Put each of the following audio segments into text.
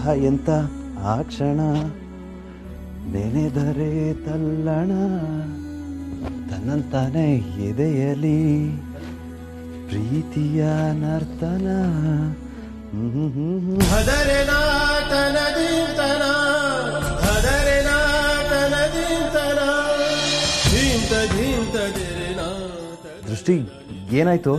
ಆಹ ಎಂತ ಆ ಕ್ಷಣ ನೆನೆದರೆ ತಲ್ಲಣ ತನ್ನಂತಾನೆ ಎದೆಯಲಿ ಪ್ರೀತಿಯ ನರ್ತನ ಹ್ಮ್ ಹ್ಮ್ ಹ್ಮ್ ಹ್ಮ್. ಹದರೆನಾ ತನದಿಂತನ ಹದರೆನಾ ತನದಿಂತನ ಧೀಂತ ಧೀಂತ ದಿರಿನಾ ದೃಷ್ಟಿ ಏನಾಯ್ತು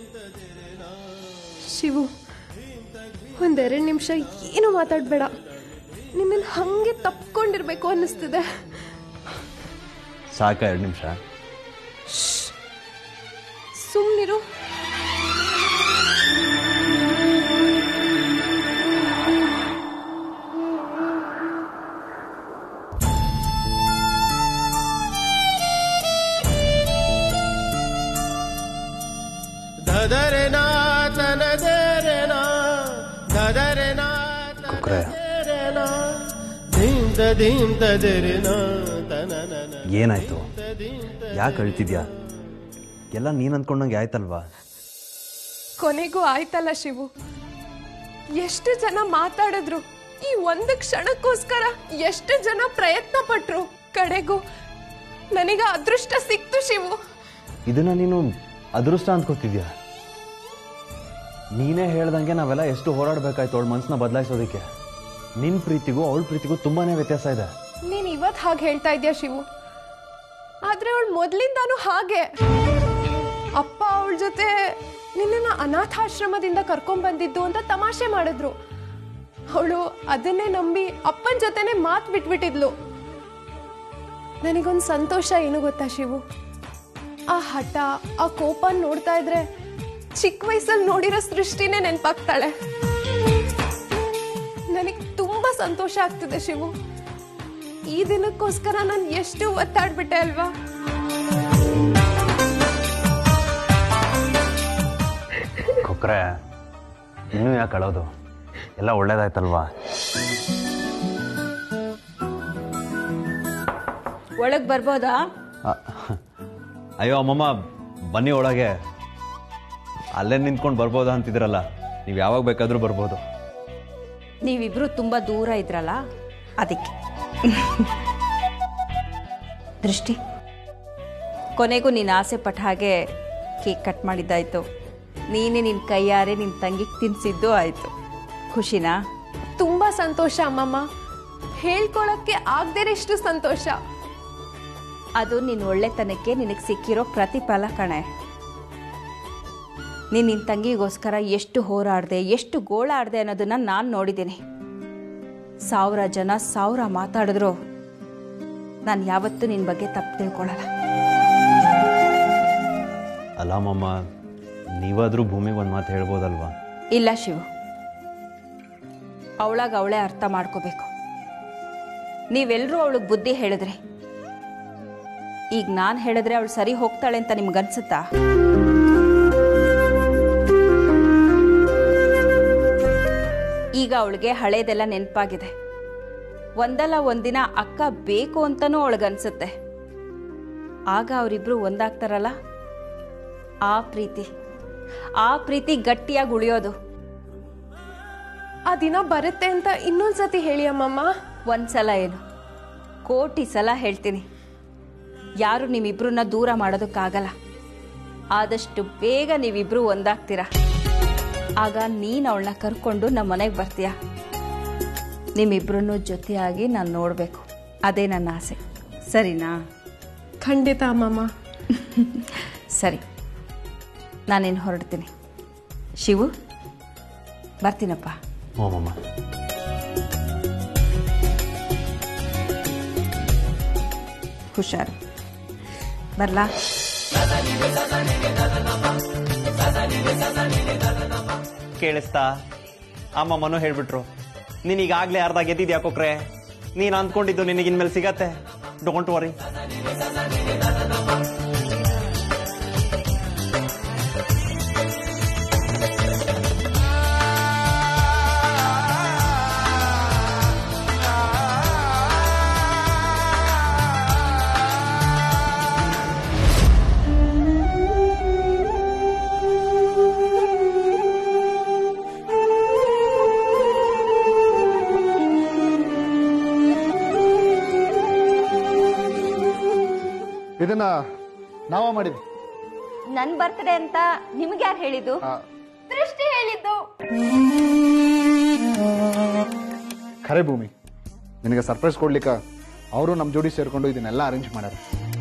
ಶಿವು ಒಂದೆರಡು ನಿಮಿಷ ಏನು ಮಾತಾಡಬೇಡ ನಿನ್ನನ್ನು ಹಾಗೆ ತಪ್ಕೊಂಡಿರ್ಬೇಕು ಅನ್ನಿಸ್ತಿದೆ ಸಾಕ ಎರಡು ನಿಮಿಷ ಸುಮ್ಮನಿರು ಧದರೆನಾ ತನದರೆನಾ ಧದರೆನಾ ಕುಕ್ರೆ. ತನದರೆನಾ ಧೀಂತ ಧೀಂತ ದಿರಿನಾ ತನನನ ಏನಾಯ್ತು ಯಾಕೆ ಅಳ್ತಿದ್ಯಾ ಎಲ್ಲ ನೀನ್ ಅಂದ್ಕೊಂಡಂಗೆ ಆಯ್ತಲ್ವಾ ಕೊನೆಗೂ ಆಯ್ತಲ್ಲ ಶಿವು ಎಷ್ಟು ಜನ ಮಾತಾಡಿದ್ರು ಈ ಒಂದು ಕ್ಷಣಕ್ಕೋಸ್ಕರ ಎಷ್ಟು ಜನ ಪ್ರಯತ್ನ ಪಟ್ರು ಕಡೆಗೂ ನನಗೆ ಅದೃಷ್ಟ ಸಿಕ್ತು ಶಿವು ಇದನ್ನ ನೀನು ಅದೃಷ್ಟ ಅನ್ಕೋತಿದ್ಯಾ ನೀನೇ ಹೇಳ್ದಂಗೆ ನಾವೆಲ್ಲ ಎಷ್ಟು ಹೋರಾಡ್ಬೇಕಾಯ್ತು ಅವಳ ಮನ್ಸನ್ನ ಬದಲಾಯಿಸೋದಕ್ಕೆ ನಿನ್ ಪ್ರೀತಿಗೂ ಅವಳ ಪ್ರೀತಿಗೂ ತುಂಬಾನೇ ವ್ಯತ್ಯಾಸ ಇದೆ ನೀನ್ ಇವತ್ ಹಾಗೆ ಹೇಳ್ತಾ ಇದ್ಯಾ ಶಿವು ಆದ್ರೆ ಅವಳು ಮೊದ್ಲಿಂದಾನು ಹಾಗೆ ಅಪ್ಪ ಅವಳ ಜೊತೆ ನಿನ್ನ ಅನಾಥಾಶ್ರಮದಿಂದ ಕರ್ಕೊಂಡ್ ಬಂದಿದ್ದು ಅಂತ ತಮಾಷೆ ಮಾಡಿದ್ರು ಅವಳು ಅದನ್ನೇ ನಂಬಿ ಅಪ್ಪನ ಜೊತೆನೆ ಮಾತ್ ಬಿಟ್ಬಿಟ್ಟಿದ್ಲು ನನಗೊಂದು ಸಂತೋಷ ಏನು ಗೊತ್ತಾ ಶಿವು ಆ ಹಠ ಆ ಕೋಪ ನೋಡ್ತಾ ಇದ್ರೆ ಚಿಕ್ಕ ವಯಸ್ಸಲ್ಲಿ ನೋಡಿರೋ ಸೃಷ್ಟಿನೇ ನೆನಪಾಗ್ತಾಳೆ ನನಗೆ ತುಂಬಾ ಸಂತೋಷ ಆಗ್ತಿದೆ ಶಿವು ಈ ದಿನಕ್ಕೋಸ್ಕರ ನಾನು ಎಷ್ಟು ಒತ್ತಾಡ್ಬಿಟ್ಟೆ ಅಲ್ವಾ ಕೊಕ್ರೆ ಇನ್ನೂ ಯಾಕೆ ಅಳೋದು ಎಲ್ಲ ಒಳ್ಳೇದಾಯ್ತಲ್ವಾ ಒಳಗೆ ಬರ್ಬೋದಾ ಅ, ಅಯ್ಯೋ ಅಮ್ಮಮ್ಮ ಬನ್ನಿ ಒಳಗೆ ಅಲ್ಲೇ ನಿಂತ್ಕೊಂಡು ಬರ್ಬೋದಾ ಅಂತಿದ್ರಲ್ಲ ನೀವು ಯಾವಾಗ ಬೇಕಾದರೂ ಬರ್ಬೋದು ನೀವಿಬ್ರು ತುಂಬ ದೂರ ಇದ್ರಲ್ಲ ಅದಕ್ಕೆ ದೃಷ್ಟಿ ಕೊನೆಗೂ ನೀನು ಆಸೆ ಪಟ್ಟ ಹಾಗೆ ಕೇಕ್ ಕಟ್ ಮಾಡಿದ್ದಾಯ್ತು ನೀನೇ ನಿನ್ನ ಕೈಯಾರೆ ನಿನ್ನ ತಂಗಿಗೆ ತಿನ್ಸಿದ್ದು ಆಯಿತು ಖುಷಿನಾ ತುಂಬಾ ಸಂತೋಷ ಅಮ್ಮಮ್ಮ ಹೇಳ್ಕೊಳಕ್ಕೆ ಆಗ್ದೇರಷ್ಟು ಸಂತೋಷ ಅದು ನಿನ್ನ ಒಳ್ಳೆತನಕ್ಕೆ ನಿನಗೆ ಸಿಕ್ಕಿರೋ ಪ್ರತಿಫಲ ಕಣೆ ನೀನು ನಿನ್ನ ತಂಗಿಗೋಸ್ಕರ ಎಷ್ಟು ಹೋರಾಡಿದೆ ಎಷ್ಟು ಗೋಳಾಡಿದೆ ಅನ್ನೋದನ್ನ ನಾನು ನೋಡಿದ್ದೀನಿ ಸಾವಿರ ಜನ ಸಾವಿರ ಮಾತಾಡಿದ್ರು ನಾನು ಯಾವತ್ತೂ ನಿನ್ನ ಬಗ್ಗೆ ತಪ್ಪು ತಿಳ್ಕೊಳ್ಳಲ್ಲ ಅಲ್ಲ ಅಮ್ಮಮ್ಮ ನೀವಾದರೂ ಭೂಮಿಗೆ ಒಂದು ಮಾತು ಹೇಳ್ಬೋದಲ್ವಾ ಇಲ್ಲ ಶಿವು ಅವಳಾಗ ಅವಳೇ ಅರ್ಥ ಮಾಡ್ಕೋಬೇಕು ನೀವೆಲ್ಲರೂ ಅವಳಿಗೆ ಬುದ್ಧಿ ಹೇಳಿದ್ರಿ ಈಗ ನಾನು ಹೇಳಿದ್ರೆ ಅವಳು ಸರಿ ಹೋಗ್ತಾಳೆ ಅಂತ ನಿಮ್ಗನ್ಸುತ್ತಾ ಈಗ ಅವಳಿಗೆ ಹಳೇದೆಲ್ಲ ನೆನಪಾಗಿದೆ ಒಂದಲ್ಲ ಒಂದಿನ ಅಕ್ಕ ಬೇಕು ಅಂತನೂ ಅವಳಿಗನ್ಸುತ್ತೆ ಆಗ ಅವರಿಬ್ರು ಒಂದಾಗ್ತಾರಲ್ಲ ಆ ಪ್ರೀತಿ ಆ ಪ್ರೀತಿ ಗಟ್ಟಿಯಾಗಿ ಉಳಿಯೋದು ಆ ದಿನ ಬರುತ್ತೆ ಅಂತ ಇನ್ನೊಂದ್ಸತಿ ಹೇಳಿ ಅಮ್ಮಮ್ಮ ಒಂದ್ಸಲ ಏನು ಕೋಟಿ ಸಲ ಹೇಳ್ತೀನಿ ಯಾರು ನಿಮ್ಮಿಬ್ರನ್ನ ದೂರ ಮಾಡೋದಕ್ಕಾಗಲ್ಲ ಆದಷ್ಟು ಬೇಗ ನೀವಿಬ್ರು ಒಂದಾಗ್ತೀರ ಆಗ ನೀನು ಅವಳನ್ನ ಕರ್ಕೊಂಡು ನಮ್ಮ ಮನೆಗೆ ಬರ್ತೀಯ ನಿಮ್ಮಿಬ್ರನ್ನೂ ಜೊತೆಯಾಗಿ ನಾನು ನೋಡಬೇಕು ಅದೇ ನನ್ನ ಆಸೆ ಸರಿನಾ ಖಂಡಿತ ಅಮ್ಮಮ್ಮ ಸರಿ ನಾನೇನು ಹೊರಡ್ತೀನಿ ಶಿವು ಬರ್ತೀನಪ್ಪ ಹ್ಞೂ ಅಮ್ಮಮ್ಮ ಹುಷಾರು ಬರ್ಲಾ ಕೇಳಿಸ್ತಾ ಅಮ್ಮಮ್ಮನೂ ಹೇಳ್ಬಿಟ್ರು ನೀನು ಈಗಾಗಲೇ ಅರ್ಧ ಗೆದ್ದಿದ್ಯಾ ಕೊಕ್ರೆ ನೀನು ಅಂದ್ಕೊಂಡಿದ್ದು ನಿನಗಿನ್ಮೇಲೆ ಸಿಗತ್ತೆ ಡೋಂಟ್ ವರಿ ಇದನ್ನ ನಾವ ಮಾಡಿದ್ವಿ ನನ್ನ ಬರ್ತ್ಡೇ ಅಂತ ನಿಮ್ಗೆ ಯಾರು ಹೇಳಿದ್ದು ಆ, ದೃಷ್ಟಿ ಹೇಳಿದ್ದು ಖರೆ ಭೂಮಿ ನಿನಗೆ ಸರ್ಪ್ರೈಸ್ ಕೊಡ್ಲಿಕ್ಕ ಅವರು ನಮ್ಮ ಜೋಡಿ ಸೇರ್ಕೊಂಡು ಇದನ್ನೆಲ್ಲ ಅರೇಂಜ್ ಮಾಡ್ಯಾರ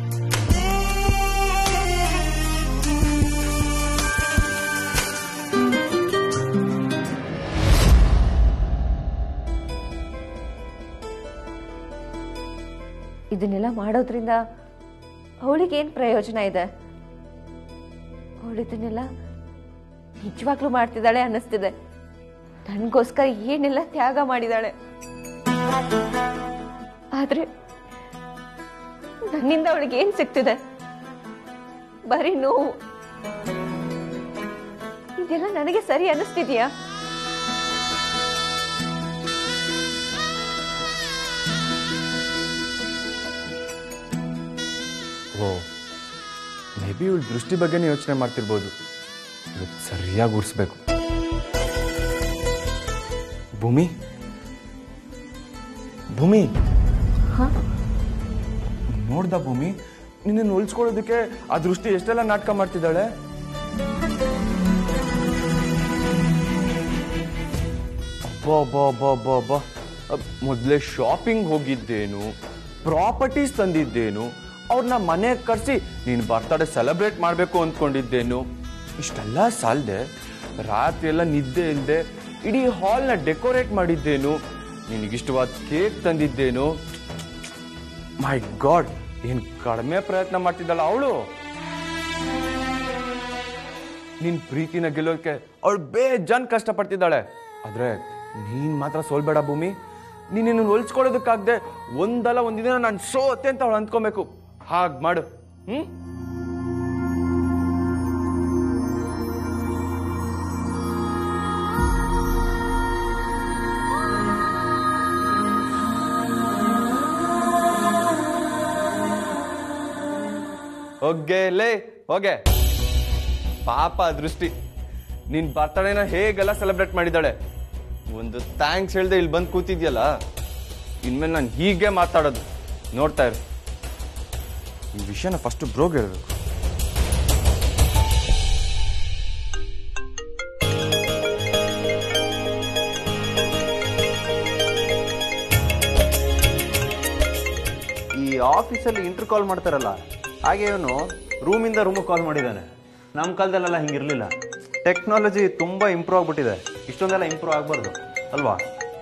ಇದನ್ನೆಲ್ಲ ಮಾಡೋದ್ರಿಂದ ಅವಳಿಗೇನು ಪ್ರಯೋಜನ ಇದೆ ಅವಳು ಇದನ್ನೆಲ್ಲ ನಿಜವಾಗ್ಲೂ ಮಾಡ್ತಿದ್ದಾಳೆ ಅನ್ನಿಸ್ತಿದೆ ನನಗೋಸ್ಕರ ಏನೆಲ್ಲ ತ್ಯಾಗ ಮಾಡಿದಾಳೆ ಆದ್ರೆ ನನ್ನಿಂದ ಅವಳಿಗೆ ಏನ್ ಸಿಗ್ತಿದೆ ಬರೀ ನೋವು ಇದೆಲ್ಲ ನನಗೆ ಸರಿ ಅನ್ನಿಸ್ತಿದ್ಯಾ ಓ ಮೇ ಬಿ ಇವಳು ದೃಷ್ಟಿ ಬಗ್ಗೆನೇ ಯೋಚನೆ ಮಾಡ್ತಿರ್ಬೋದು ಇವತ್ತು ಸರಿಯಾಗಿ ಉರ್ಸ್ಬೇಕು ಭೂಮಿ ಭೂಮಿ ನೋಡ್ದ ಭೂಮಿ ನಿನ್ನ ಉಳಿಸ್ಕೊಳ್ಳೋದಕ್ಕೆ ಆ ದೃಷ್ಟಿ ಎಷ್ಟೆಲ್ಲ ನಾಟಕ ಮಾಡ್ತಿದ್ದಾಳೆ ಅಬ್ಬಾ ಮೊದಲೇ ಶಾಪಿಂಗ್ ಹೋಗಿದ್ದೇನು ಪ್ರಾಪರ್ಟೀಸ್ ತಂದಿದ್ದೇನು ಅವ್ರನ್ನ ಮನೆಗೆ ಕರೆಸಿ ನೀನು ಬರ್ತಡೇ ಸೆಲೆಬ್ರೇಟ್ ಮಾಡಬೇಕು ಅಂದ್ಕೊಂಡಿದ್ದೇನು ಇಷ್ಟೆಲ್ಲ ಸಾಲದೆ ರಾತ್ರಿ ಎಲ್ಲ ನಿದ್ದೆ ಇಲ್ಲದೆ ಇಡೀ ಹಾಲ್ನ ಡೆಕೋರೇಟ್ ಮಾಡಿದ್ದೇನು ನಿನಗಿಷ್ಟವಾದ ಕೇಕ್ ತಂದಿದ್ದೇನು ಮೈ ಗಾಡ್ ಏನ್ ಕಡಿಮೆ ಪ್ರಯತ್ನ ಮಾಡ್ತಿದ್ದಲ್ಲ ಅವಳು ನಿನ್ ಪ್ರೀತಿನ ಗೆಲ್ಲೋಕೆ ಅವಳು ಬೇಜಾನ್ ಕಷ್ಟಪಡ್ತಿದ್ದಾಳೆ ಆದ್ರೆ ನೀನ್ ಮಾತ್ರ ಸೋಲ್ಬೇಡ ಭೂಮಿ ನೀನ್ ನಿನ್ನ ಹೊಲ್ಸ್ಕೊಳ್ಳೋದಕ್ಕಾಗ್ದೆ ಒಂದಲ್ಲ ಒಂದಿನ ನಾನು ಸೋತೆ ಅಂತ ಅವಳು ಅಂದ್ಕೊಬೇಕು ಹಾಗ್ ಮಾಡು ಹ್ಮ್ ಹೋಗೆ ಲೇ ಹೋಗೆ ಪಾಪ ದೃಷ್ಟಿ ನಿನ್ ಬರ್ತಡೇನ ಹೇಗೆಲ್ಲ ಸೆಲೆಬ್ರೇಟ್ ಮಾಡಿದ್ದಾಳೆ ಒಂದು ಥ್ಯಾಂಕ್ಸ್ ಹೇಳ್ದೆ ಇಲ್ಲಿ ಬಂದು ಕೂತಿದ್ಯಲ್ಲ ಇನ್ಮೇಲೆ ನಾನು ಹೀಗೆ ಮಾತಾಡೋದು ನೋಡ್ತಾ ಇರು ಈ ವಿಷಯನ ಫಸ್ಟ್ ಬ್ರೋಗ್ ಹೇಳ್ಬೇಕು ಈ ಆಫೀಸಲ್ಲಿ ಇಂಟರ್ ಕಾಲ್ ಮಾಡ್ತಾರಲ್ಲ ಹಾಗೆ ಇವನು ರೂಮಿಂದ ರೂಮಿಗೆ ಕಾಲ್ ಮಾಡಿದ್ದಾನೆ ನಮ್ಮ ಕಾಲದಲ್ಲೆಲ್ಲ ಹಿಂಗಿರ್ಲಿಲ್ಲ ಟೆಕ್ನಾಲಜಿ ತುಂಬ ಇಂಪ್ರೂವ್ ಆಗ್ಬಿಟ್ಟಿದೆ ಇಷ್ಟೊಂದೆಲ್ಲ ಇಂಪ್ರೂವ್ ಆಗ್ಬಾರ್ದು ಅಲ್ವಾ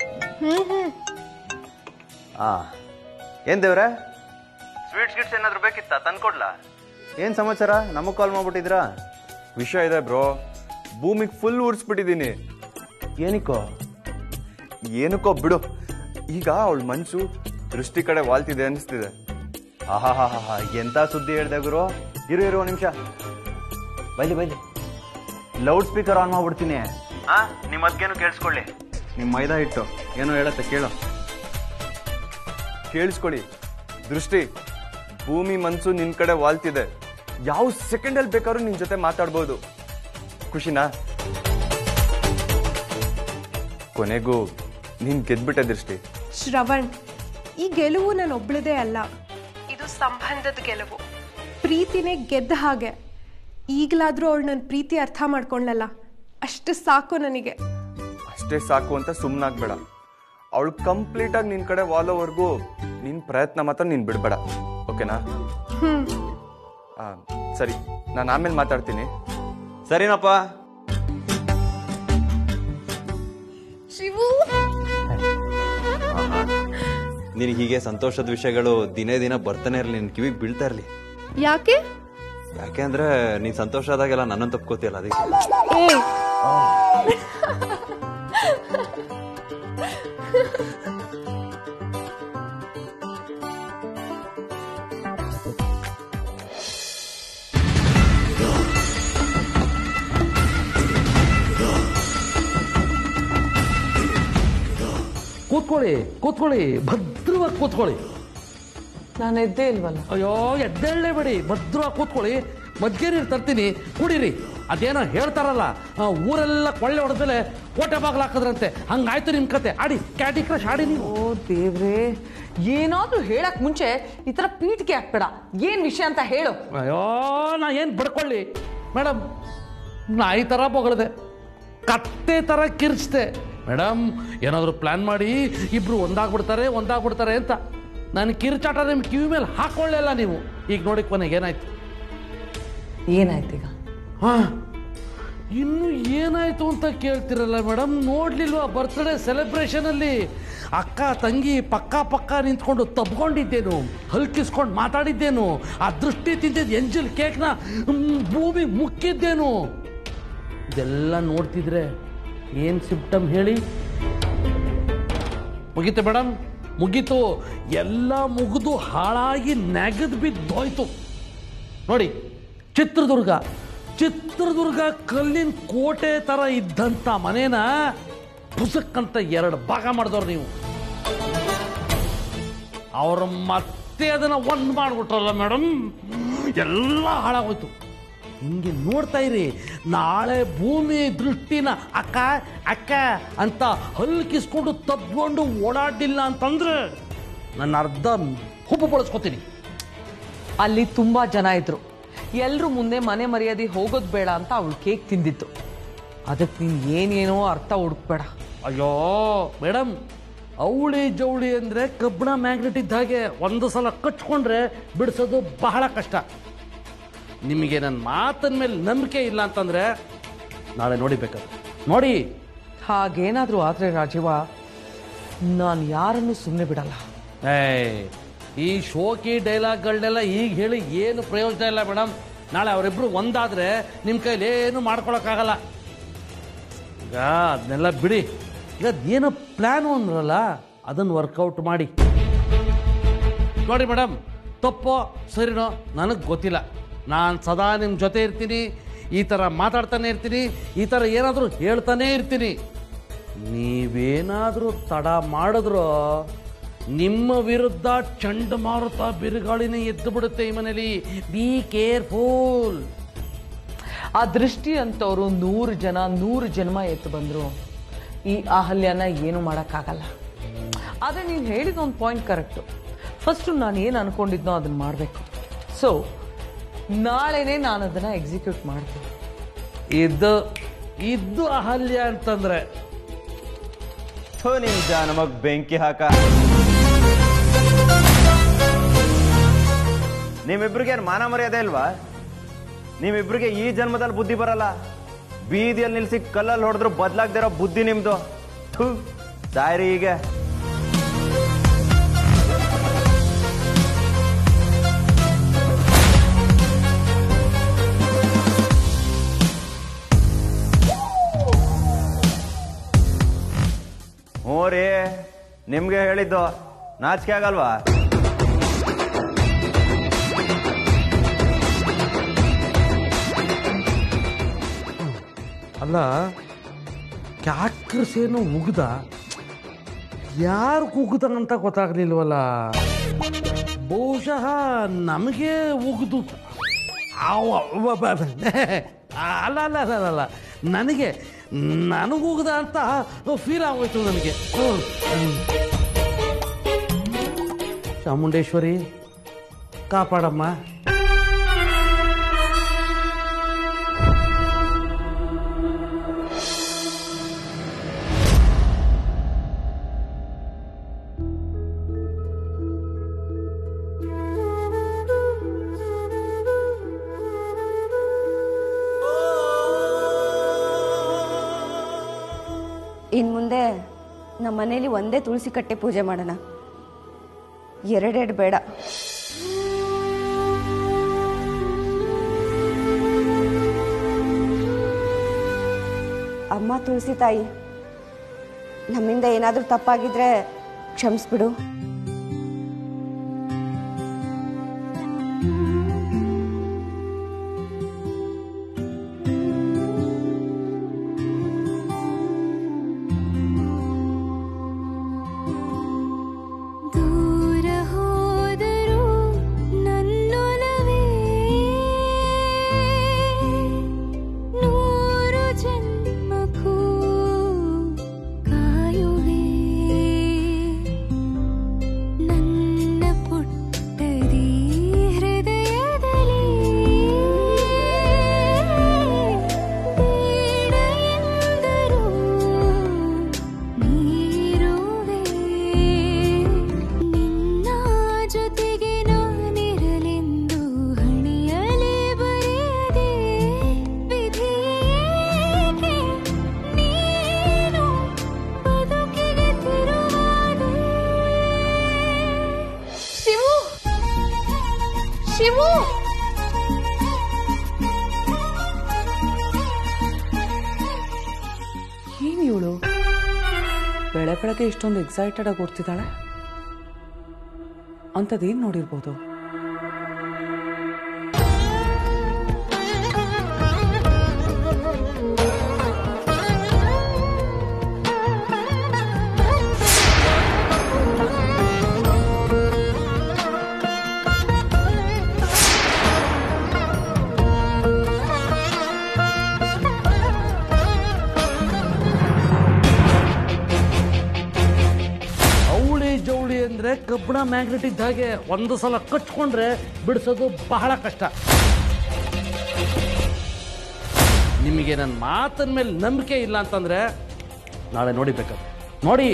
ಆ ಏನ್ ದೇವ್ರೆ ಸ್ವೀಟ್ಸ್ ಗಿಟ್ಸ್ ಏನಾದ್ರು ಬೇಕಿತ್ತ ತಂದ್ಕೊಡ್ಲಾ ಏನ್ ಸಮಾಚಾರ ನಮಗೆ ಕಾಲ್ ಮಾಡ್ಬಿಟ್ಟಿದ್ರಾ ವಿಷಯ ಇದೆ ಬ್ರೋ ಭೂಮಿಗೆ ಫುಲ್ ಉರ್ಸ್ಬಿಟ್ಟಿದ್ದೀನಿ ಏನಕ್ಕೋ ಏನಕ್ಕೋ ಬಿಡು ಈಗ ಅವಳ ಮನ್ಸು ದೃಷ್ಟಿ ಕಡೆ ವಾಲ್ತಿದೆ ಅನಿಸ್ತಿದೆ ಆಹಾ ಹಾ ಹಾ ಎಂತ ಸುದ್ದಿ ಹೇಳ್ದೆ ಗುರು ಇರು ಇರು ಒಂದ್ ನಿಮಿಷ ಬೈಲಿ ಬೈಲಿ ಲೌಡ್ ಸ್ಪೀಕರ್ ಆನ್ ಮಾಡ್ಬಿಡ್ತೀನಿ ಹಾ ನಿಮ್ಮ ಅದ್ಗೇನು ಕೇಳಿಸ್ಕೊಳ್ಳಿ ನಿಮ್ಮ ಮೈದಾ ಹಿಟ್ಟು ಏನೋ ಹೇಳತ್ತೆ ಕೇಳು ಕೇಳಿಸ್ಕೊಳ್ಳಿ ದೃಷ್ಟಿ ಭೂಮಿ ಮನ್ಸು ನಿನ್ ಕಡೆ ವಾಲ್ತಿದೆ ಯಾವ ಸೆಕೆಂಡಲ್ಲಿ ಬೇಕಾದ್ರೂ ನಿನ್ ಜೊತೆ ಮಾತಾಡ್ಬೋದು ಖುಷಿನಾ ಕೊನೆಗೂ ನೀನ್ ಗೆದ್ಬಿಟ್ಟೆ ದೃಷ್ಟಿ ಶ್ರವಣ್ ಈ ಗೆಲುವು ನಾನು ಒಬ್ಳದೇ ಅಲ್ಲ ಇದು ಸಂಬಂಧದ ಗೆಲುವು ಪ್ರೀತಿನೇ ಗೆದ್ದ ಹಾಗೆ ಈಗಲಾದರೂ ಅವಳು ನನ್ನ ಪ್ರೀತಿ ಅರ್ಥ ಮಾಡ್ಕೊಂಡಲ್ಲ ಅಷ್ಟು ಸಾಕು ನನಗೆ ಅಷ್ಟೇ ಸಾಕು ಅಂತ ಸುಮ್ಮನಾಗ್ಬೇಡ ಅವಳು ಕಂಪ್ಲೀಟ್ ಆಗಿ ನಿನ್ ಕಡೆ ವಾಲೋವರೆಗೂ ನಿನ್ ಪ್ರಯತ್ನ ಮಾತ್ರ ನೀನ್ ಬಿಡ್ಬೇಡ ಓಕೆನಾ ಆ, ಸರಿ ನಾನು ಆಮೇಲೆ ಮಾತಾಡ್ತೀನಿ ಸರಿನಪ್ಪ ಶಿವು ನಿನಗೆ ಹೀಗೆ ಸಂತೋಷದ ವಿಷಯಗಳು ದಿನೇ ದಿನ ಬರ್ತಾನೆ ಇರಲಿ ನಿನ್ ಕಿವಿಗೆ ಬೀಳ್ತಾ ಇರಲಿ ಯಾಕೆ ಯಾಕೆಂದ್ರೆ ನೀನ್ ಸಂತೋಷ ಆದಾಗೆಲ್ಲ ನನ್ನನ್ನು ತಪ್ಕೋತಿಯಲ್ಲ ಅದಕ್ಕೆ ಕೂತ್ಕೊಳ್ಳಿ ಕೂತ್ಕೊಳ್ಳಿ ಭದ್ರವಾಗಿ ಕೂತ್ಕೊಳ್ಳಿ ನಾನು ಎದ್ದೇ ಇಲ್ವಲ್ಲ ಅಯ್ಯೋ ಎದ್ದೇಳಲೇ ಬಿಡಿ ಭದ್ರವಾಗಿ ಕೂತ್ಕೊಳ್ಳಿ ಮಜ್ಜಿಗೆ ನೀರು ತರ್ತೀನಿ ಕುಡೀರಿ ಅದೇನೋ ಹೇಳ್ತಾರಲ್ಲ ಆ, ಊರೆಲ್ಲ ಕೊಳ್ಳೆ ಹೊಡೆದ್ಮೇಲೆ ಕೋಟೆ ಬಾಗಿಲು ಹಾಕಿದ್ರಂತೆ ಹಂಗಾಯ್ತು ನಿಮ್ಮ ಕತೆ ಆಡಿ ಕ್ಯಾಟಿ ಕ್ರಶ್ ಆಡಿ ನೀವು ಓ ದೇವ್ರೇ ಏನಾದ್ರೂ ಹೇಳಕ್ ಮುಂಚೆ ಈ ತರ ಪೀಠಿಗೆ ಹಾಕ್ಬೇಡ ಏನ್ ವಿಷಯ ಅಂತ ಹೇಳು ಅಯ್ಯೋ ನಾ ಏನು ಬಡ್ಕೊಳ್ಳಿ ಮೇಡಮ್ ನಾಯಿ ಥರ ಬೊಗಳಿದೆ ಕತ್ತೆ ಥರ ಕಿರ್ಚ್ದೆ ಮೇಡಮ್ ಏನಾದರೂ ಪ್ಲ್ಯಾನ್ ಮಾಡಿ ಇಬ್ರು ಒಂದಾಗ್ಬಿಡ್ತಾರೆ ಒಂದಾಗ್ಬಿಡ್ತಾರೆ ಅಂತ ನಾನು ಕಿರ್ಚಾಟ ನಿಮ್ಮ ಕಿವಿ ಮೇಲೆ ಹಾಕೊಳ್ಳಿಲ್ಲ ನೀವು ಈಗ ನೋಡಿ ಕೊನೆಗೆ ಏನಾಯ್ತು ಏನಾಯ್ತು ಈಗ ಹಾ ಇನ್ನು ಏನಾಯ್ತು ಅಂತ ಕೇಳ್ತಿರಲ್ಲ ಮೇಡಮ್ ನೋಡ್ಲಿಲ್ವಾ ಬರ್ತ್ಡೇ ಸೆಲೆಬ್ರೇಷನಲ್ಲಿ ಅಕ್ಕ ತಂಗಿ ಪಕ್ಕ ಪಕ್ಕ ನಿಂತ್ಕೊಂಡು ತಬ್ಕೊಂಡಿದ್ದೇನು ಹಲ್ಕಿಸ್ಕೊಂಡು ಮಾತಾಡಿದ್ದೇನು ಆ ದೃಷ್ಟಿ ತಿಂದಿದ್ದು ಎಂಜಲ್ ಕೇಕ್ನ ಭೂಮಿ ಮುಕ್ಕಿದ್ದೇನು ಇದೆಲ್ಲ ನೋಡ್ತಿದ್ರೆ ಏನು ಸಿಂಪ್ಟಮ್ ಹೇಳಿ ಮುಗೀತು ಮೇಡಮ್ ಮುಗೀತು ಎಲ್ಲ ಮುಗಿದು ಹಾಳಾಗಿ ನೆಗೆದು ಬಿದ್ದೋಯ್ತು ನೋಡಿ ಚಿತ್ರದುರ್ಗ ಚಿತ್ರದುರ್ಗ ಕಲ್ಲಿನ ಕೋಟೆ ಥರ ಇದ್ದಂಥ ಮನೇನ ಪುಸಕ್ಕಂತ ಎರಡು ಭಾಗ ಮಾಡಿದವ್ರು ನೀವು ಅವರು ಮತ್ತೆ ಅದನ್ನ ಒಂದು ಮಾಡ್ಬಿಟ್ರಲ್ಲ ಮೇಡಮ್ ಎಲ್ಲ ಹಾಳಾಗೋಯ್ತು ಹಿಂಗೆ ನೋಡ್ತಾ ಇರಿ ನಾಳೆ ಭೂಮಿ ದೃಷ್ಟಿನ ಅಕ್ಕ ಅಕ್ಕ ಅಂತ ಹಲ್ಕಿಸ್ಕೊಂಡು ತಬ್ಕೊಂಡು ಓಡಾಡಿಲ್ಲ ಅಂತಂದ್ರೆ ನನ್ನ ಅರ್ಧ ಹುಬ್ಬು ಬಳಸ್ಕೊತೀನಿ ಅಲ್ಲಿ ತುಂಬಾ ಜನ ಇದ್ರು ಎಲ್ರು ಮುಂದೆ ಮನೆ ಮರ್ಯಾದೆ ಹೋಗೋದು ಬೇಡ ಅಂತ ಅವಳು ಕೇಕ್ ತಿಂದಿತ್ತು ಅದಕ್ಕೆ ನೀನ್ ಏನೇನೋ ಅರ್ಥ ಹುಡುಕ್ಬೇಡ ಅಯ್ಯೋ ಮೇಡಮ್ ಅವಳಿ ಜವಳಿ ಅಂದರೆ ಕಬ್ಬಣ ಮ್ಯಾಗ್ನೆಟ್ ಇದ್ದ ಹಾಗೆ ಒಂದು ಸಲ ಕಚ್ಕೊಂಡ್ರೆ ಬಿಡಿಸೋದು ಬಹಳ ಕಷ್ಟ ನಿಮಗೆ ನನ್ನ ಮಾತಿನ ಮೇಲೆ ನಂಬಿಕೆ ಇಲ್ಲ ಅಂತಂದ್ರೆ ನಾಳೆ ನೋಡಿ ಬೇಕಾದ್ರೆ ನೋಡಿ ಹಾಗೇನಾದ್ರೂ ಆದ್ರೆ ರಾಜೀವ ನಾನು ಯಾರನ್ನು ಸುಮ್ಮನೆ ಬಿಡಲ್ಲ ಏಯ್ ಈ ಶೋಕಿ ಡೈಲಾಗ್ಗಳನ್ನೆಲ್ಲ ಈಗ ಹೇಳಿ ಏನು ಪ್ರಯೋಜನ ಇಲ್ಲ ಮೇಡಮ್ ನಾಳೆ ಅವರಿಬ್ರು ಒಂದಾದ್ರೆ ನಿಮ್ಮ ಕೈಲಿ ಏನು ಮಾಡ್ಕೊಳಕ್ಕಾಗಲ್ಲ ಈಗ ಅದನ್ನೆಲ್ಲ ಬಿಡಿ ಈಗ ಅದೇನೋ ಪ್ಲ್ಯಾನು ಅಂದ್ರಲ್ಲ ಅದನ್ನು ವರ್ಕೌಟ್ ಮಾಡಿ ನೋಡಿ ಮೇಡಮ್ ತಪ್ಪೋ ಸರಿನೋ ನನಗೆ ಗೊತ್ತಿಲ್ಲ ನಾನು ಸದಾ ನಿಮ್ಮ ಜೊತೆ ಇರ್ತೀನಿ ಈ ಥರ ಮಾತಾಡ್ತಾನೆ ಇರ್ತೀನಿ ಈ ಥರ ಏನಾದರೂ ಹೇಳ್ತಾನೇ ಇರ್ತೀನಿ ನೀವೇನಾದರೂ ತಡ ಮಾಡಿದ್ರೋ ನಿಮ್ಮ ವಿರುದ್ಧ ಚಂಡಮಾರುತ ಬಿರುಗಾಳಿನೇ ಎದ್ದು ಬಿಡುತ್ತೆ ಈ ಮನೇಲಿ ಬಿ ಕೇರ್ಫುಲ್ ಆ ದೃಷ್ಟಿ ಅಂತವ್ರು ನೂರು ಜನ ನೂರು ಜನ್ಮ ಎತ್ತು ಬಂದ್ರು ಈ ಅಹಲ್ಯನ ಏನು ಮಾಡೋಕ್ಕಾಗಲ್ಲ ಆದರೆ ನೀನು ಹೇಳಿದ ಒಂದು ಪಾಯಿಂಟ್ ಕರೆಕ್ಟು ಫಸ್ಟು ನಾನು ಏನು ಅನ್ಕೊಂಡಿದ್ನೋ ಅದನ್ನ ಮಾಡಬೇಕು ಸೊ ನಾಳೆನೇ ನಾನು ಅದನ್ನು ಎಕ್ಸಿಕ್ಯೂಟ್ ಮಾಡ್ತೀನಿ ಇದು ಇದು ಅಹಲ್ಯ ಅಂತಂದ್ರೆ ಥೋ ನಿಂಜ ನಮಗ್ ಬೆಂಕಿ ಹಾಕ ನಿಮ್ಮಿಬ್ರಿಗೆ ಏನ್ ಮಾನ ಮರ್ಯಾದೆ ಇಲ್ವಾ ನಿಮ್ಮಿಬ್ರಿಗೆ ಈ ಜನ್ಮದಲ್ಲಿ ಬುದ್ಧಿ ಬರಲ್ಲ ಬೀದಿಯಲ್ಲಿ ನಿಲ್ಸಿ ಕಲ್ಲಲ್ಲಿ ಹೊಡೆದ್ರು ಬದ್ಲಾಗ್ದಿರೋ ಬುದ್ಧಿ ನಿಮ್ದು ಥು ಸಾಯ್ರಿ ಈಗ ಹ್ಞೂ ರೀ ನಿಮ್ಗೆ ಹೇಳಿದ್ದು ನಾಚಿಕೆ ಆಗಲ್ವಾ ಅಲ್ಲ ಕ್ಯಾಕ್ರಸೇನು ಉಗ್ದ ಯಾರು ಕೂಗುತ್ತಾನಂತ ಗೊತ್ತಾಗ್ಲಿಲ್ವಲ್ಲ ಬಹುಶಃ ನಮಗೆ ಉಗಿದು ಅವ- ಅವ- ಬ- ಬ- ಅಲ್ಲ ಅಲ್ಲ ಅಲ್ಲ ಅಲ್ಲ, ಅಲ್ಲ ನನಗೆ ನನಗೂಗ್ದ ಅಂತ ಫೀಲ್ ಆಗೋಯ್ತು ನನಗೆ ಹ್ಮ್. ಹ್ಮ್. ಚಾಮುಂಡೇಶ್ವರಿ ಕಾಪಾಡಮ್ಮ ಇನ್ನು ಮುಂದೆ ನಮ್ಮ ಮನೇಲಿ ಒಂದೇ ತುಳಸಿ ಕಟ್ಟೆ ಪೂಜೆ ಮಾಡೋಣ ಎರಡೆರಡು ಬೇಡ ಅಮ್ಮ ತುಳಸಿ ತಾಯಿ ನಮ್ಮಿಂದ ಏನಾದರೂ ತಪ್ಪಾಗಿದ್ರೆ ಕ್ಷಮಿಸ್ಬಿಡು ದೂರ ಹೋದರೂ ನನ್ನೊಲವೇ ಇವಳು ಬೆಳೆ ಬೆಳಗ್ಗೆ ಇಷ್ಟೊಂದು ಎಕ್ಸೈಟೆಡ್ ಆಗಿ ಓಡ್ತಿದ್ದಾಳೆ ಅಂಥದ್ದೇನು ನೋಡಿರ್ಬೋದು ಅವಳಿ ಜವಳಿ ಅಂದರೆ ಕಬ್ಬಣ ಮ್ಯಾಗ್ನೆಟ್ ಇದ್ದ ಹಾಗೆ ಒಂದು ಸಲ ಕಚ್ಕೊಂಡ್ರೆ ಬಿಡಿಸೋದು ಬಹಳ ಕಷ್ಟ ನಿಮಗೆ ನನ್ನ ಮಾತಿನ ಮೇಲೆ ನಂಬಿಕೆ ಇಲ್ಲ ಅಂತಂದ್ರೆ ನಾಳೆ ನೋಡಿ ಬೇಕಾದ್ರೆ ನೋಡಿ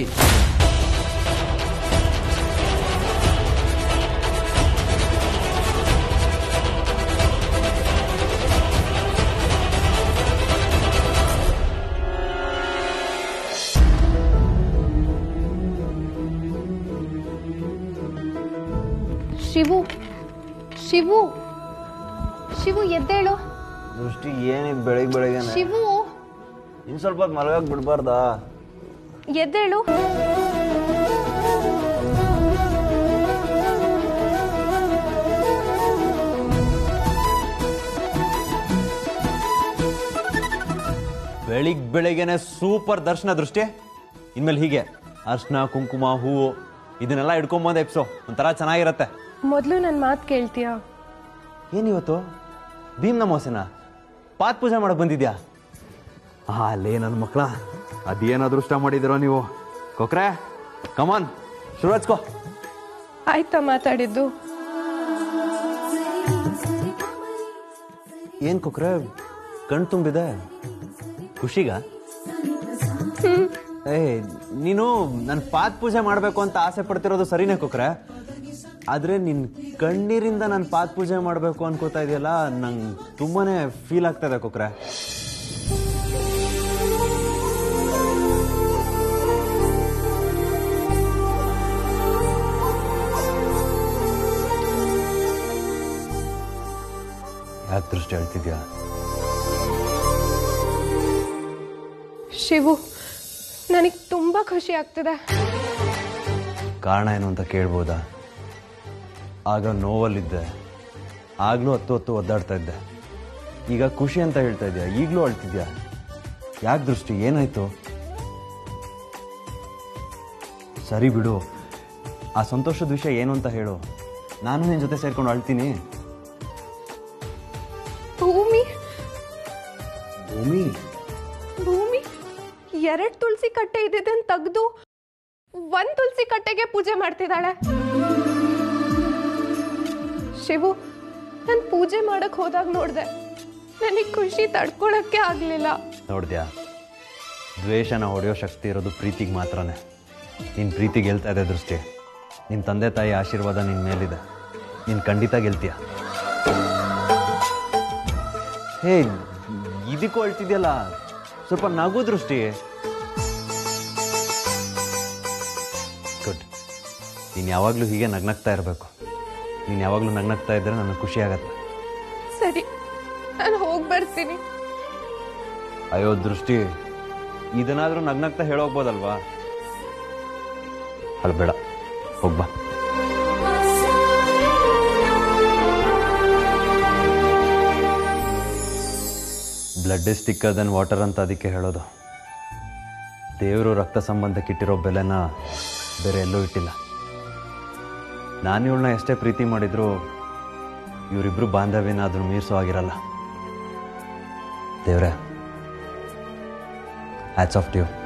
ಶಿವು ಶಿವು ಶಿವು ಎದ್ದೇಳು ದೃಷ್ಟಿ ಏನಿದ್ ಬೆಳಿಗ್ಗೆ ಬೆಳಗ್ಗೆ ಶಿವು ಇನ್ ಸ್ವಲ್ಪ ಹೊತ್ತು ಮಲಗಕ್ ಬಿಡ್ಬಾರ್ದಾ ಎದ್ದೇಳು ಬೆಳಿಗ್ ಬೆಳಿಗ್ಗೆನೆ ಸೂಪರ್ ದರ್ಶನ ದೃಷ್ಟಿ ಇನ್ಮೇಲೆ ಹೀಗೆ ಅರ್ಶನ ಕುಂಕುಮ ಹೂವು ಇದನ್ನೆಲ್ಲ ಇಟ್ಕೊಂಬಂದು ಎಪ್ಸೋ ಒಂಥರ ಚೆನ್ನಾಗಿರತ್ತೆ ಮೊದಲು ನನ್ನ ಮಾತು ಕೇಳ್ತೀಯಾ ಏನಿವತ್ತು ಭೀಮ್ ನಮೋಸೆನ ಪಾತ್ ಪೂಜೆ ಮಾಡಕ್ ಬಂದಿದ್ಯಾ ಹಾ ಅಲ್ಲೇ ನನ್ನ ಮಕ್ಕಳ ಅದೇನು ಅದೃಷ್ಟ ಮಾಡಿದಿರೋ ನೀವು ಕೊಕ್ರೆ ಕಮಾನ್ ಶುರು ಹಚ್ಕೋ ಆಯ್ತಾ ಮಾತಾಡಿದ್ದು ಏನ್ ಕೊಕ್ರೆ ಕಣ್ ತುಂಬಿದೆ ಖುಷಿಗ ಏ ನೀನು ನನ್ನ ಪಾತ್ ಪೂಜೆ ಮಾಡಬೇಕು ಅಂತ ಆಸೆ ಪಡ್ತಿರೋದು ಸರಿನೇ ಕೊಕ್ರೆ ಆದ್ರೆ ನಿನ್ ಕಣ್ಣೀರಿಂದ ನಾನು ಪಾತ್ ಪೂಜೆ ಮಾಡಬೇಕು ಅನ್ಕೋತಾ ಇದೆಯಲ್ಲ ನಂಗೆ ತುಂಬಾನೇ ಫೀಲ್ ಆಗ್ತಾ ಇದೆ ಕೊಕ್ರೆ ಯಾಕೆ ದೃಷ್ಟಿ ಹೇಳ್ತಿದ್ಯಾ ಶಿವು ನನಗೆ ತುಂಬ ಖುಷಿ ಆಗ್ತಿದೆ ಕಾರಣ ಏನು ಅಂತ ಕೇಳ್ಬೋದಾ ಆಗ ನೋವಲ್ಲಿದ್ದೆ ಆಗ್ಲೂ ಹತ್ತು ಹೊತ್ತು ಒದ್ದಾಡ್ತಾ ಇದ್ದೆ ಈಗ ಖುಷಿ ಅಂತ ಹೇಳ್ತಾ ಇದೆಯಾ ಈಗಲೂ ಅಳ್ತಿದ್ಯಾ ಯಾಕೆ ದೃಷ್ಟಿ ಏನಾಯ್ತು ಸರಿ ಬಿಡು ಆ ಸಂತೋಷದ ವಿಷಯ ಏನು ಅಂತ ಹೇಳು ನಾನು ನಿನ್ನ ಜೊತೆ ಸೇರ್ಕೊಂಡು ಅಳ್ತೀನಿ ಭೂಮಿ ಭೂಮಿ ಭೂಮಿ ಎರಡ್ ತುಳಸಿ ಕಟ್ಟೆ ಇದ್ದಿದ್ದನ್ ತೆಗ್ದು ಒಂದ್ ತುಳಸಿ ಕಟ್ಟೆಗೆ ಪೂಜೆ ಮಾಡ್ತಿದ್ದಾಳೆ ಶಿವು ನಾನು ಪೂಜೆ ಮಾಡಕ್ ಹೋದಾಗ ನೋಡ್ದೆ ನನಗೆ ಖುಷಿ ತಡ್ಕೊಳಕ್ಕೆ ಆಗ್ಲಿಲ್ಲ ನೋಡ್ದ್ಯಾ ದ್ವೇಷನ ಹೊಡೆಯೋ ಶಕ್ತಿ ಇರೋದು ಪ್ರೀತಿಗೆ ಮಾತ್ರನೇ ನಿನ್ನ ಪ್ರೀತಿ ಗೆಲ್ತಾ ಇದೆ ದೃಷ್ಟಿ ನಿನ್ನ ತಂದೆ ತಾಯಿ ಆಶೀರ್ವಾದ ನಿನ್ನ ಮೇಲಿದೆ ನೀನು ಖಂಡಿತ ಗೆಲ್ತೀಯ ಹೇ ಇದಕ್ಕೂ ಅಳ್ತಿದ್ಯಲ್ಲ ಸ್ವಲ್ಪ ನಗು ದೃಷ್ಟಿ ಗುಡ್ ನೀನು ಯಾವಾಗಲೂ ಹೀಗೆ ನಗ್ನಗ್ತಾ ಇರಬೇಕು ನೀನು ಯಾವಾಗಲೂ ನಗ್ನಗ್ತಾ ಇದ್ದರೆ ನನಗೆ ಖುಷಿ ಆಗತ್ತೆ ಸರಿ ನಾನು ಹೋಗಿ ಬರ್ತೀನಿ ಅಯ್ಯೋ ದೃಷ್ಟಿ ಇದನ್ನಾದ್ರೂ ನಗ್ನಗ್ತಾ ಹೇಳೋಗ್ಬೋದಲ್ವಾ ಅಲ್ಲಿ ಬೇಡ ಹೋಗ್ಬಾ blood is thicker than water ಅಂತ ಅದಕ್ಕೆ ಹೇಳೋದು ದೇವರು ರಕ್ತ ಸಂಬಂಧಕ್ಕಿಟ್ಟಿರೋ ಬೆಲೆನ ಬೇರೆ ಎಲ್ಲೂ ಇಟ್ಟಿಲ್ಲ ನಾನು ಇವಳನ್ನ ಎಷ್ಟೇ ಪ್ರೀತಿ ಮಾಡಿದ್ರು ಇವರಿಬ್ರು ಬಾಂಧವ್ಯನ ಅದನ್ನು ಮೀರಿಸೋ ಆಗಿರಲ್ಲ ದೇವ್ರೆ ಹ್ಯಾಟ್ಸ್ ಆಫ್ ಟ್ಯೂ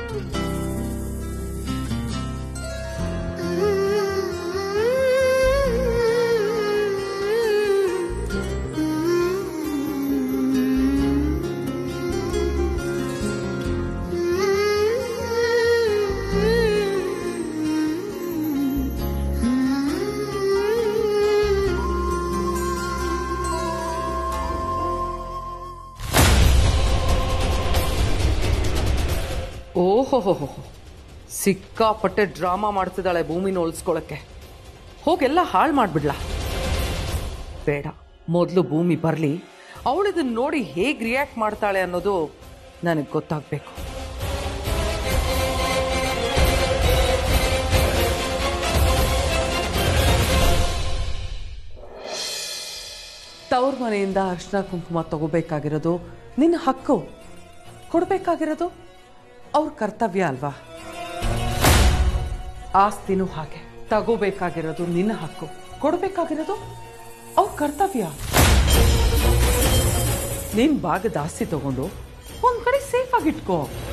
ಆ ಓಹೋ ಸಿಕ್ಕಾಪಟ್ಟೆ ಡ್ರಾಮಾ ಮಾಡ್ತಿದ್ದಾಳೆ ಭೂಮಿನ ಹೋಲಿಸ್ಕೊಳಕ್ಕೆ ಹೋಗೆಲ್ಲ ಹಾಳು ಮಾಡ್ಬಿಡ್ಲಾ ಬೇಡ ಮೊದಲು ಭೂಮಿ ಬರಲಿ ಅವಳಿದನ್ನ ನೋಡಿ ಹೇಗೆ ರಿಯಾಕ್ಟ್ ಮಾಡ್ತಾಳೆ ಅನ್ನೋದು ನನಗೆ ಗೊತ್ತಾಗಬೇಕು ತವ್ರ ಮನೆಯಿಂದ ಅರ್ಶಿನ ಕುಂಕುಮ ತಗೋಬೇಕಾಗಿರೋದು ನಿನ್ನ ಹಕ್ಕು ಕೊಡಬೇಕಾಗಿರೋದು ಅವ್ರ ಕರ್ತವ್ಯ ಅಲ್ವಾ ಆಸ್ತಿನೂ ಹಾಗೆ ತಗೋಬೇಕಾಗಿರೋದು ನಿನ್ನ ಹಕ್ಕು ಕೊಡಬೇಕಾಗಿರೋದು ಅವ್ರ ಕರ್ತವ್ಯ ನಿನ್ ಭಾಗದ ಆಸ್ತಿ ತಗೊಂಡು ಒಂದ್ ಕಡೆ ಸೇಫ್ ಆಗಿ ಇಟ್ಕೋ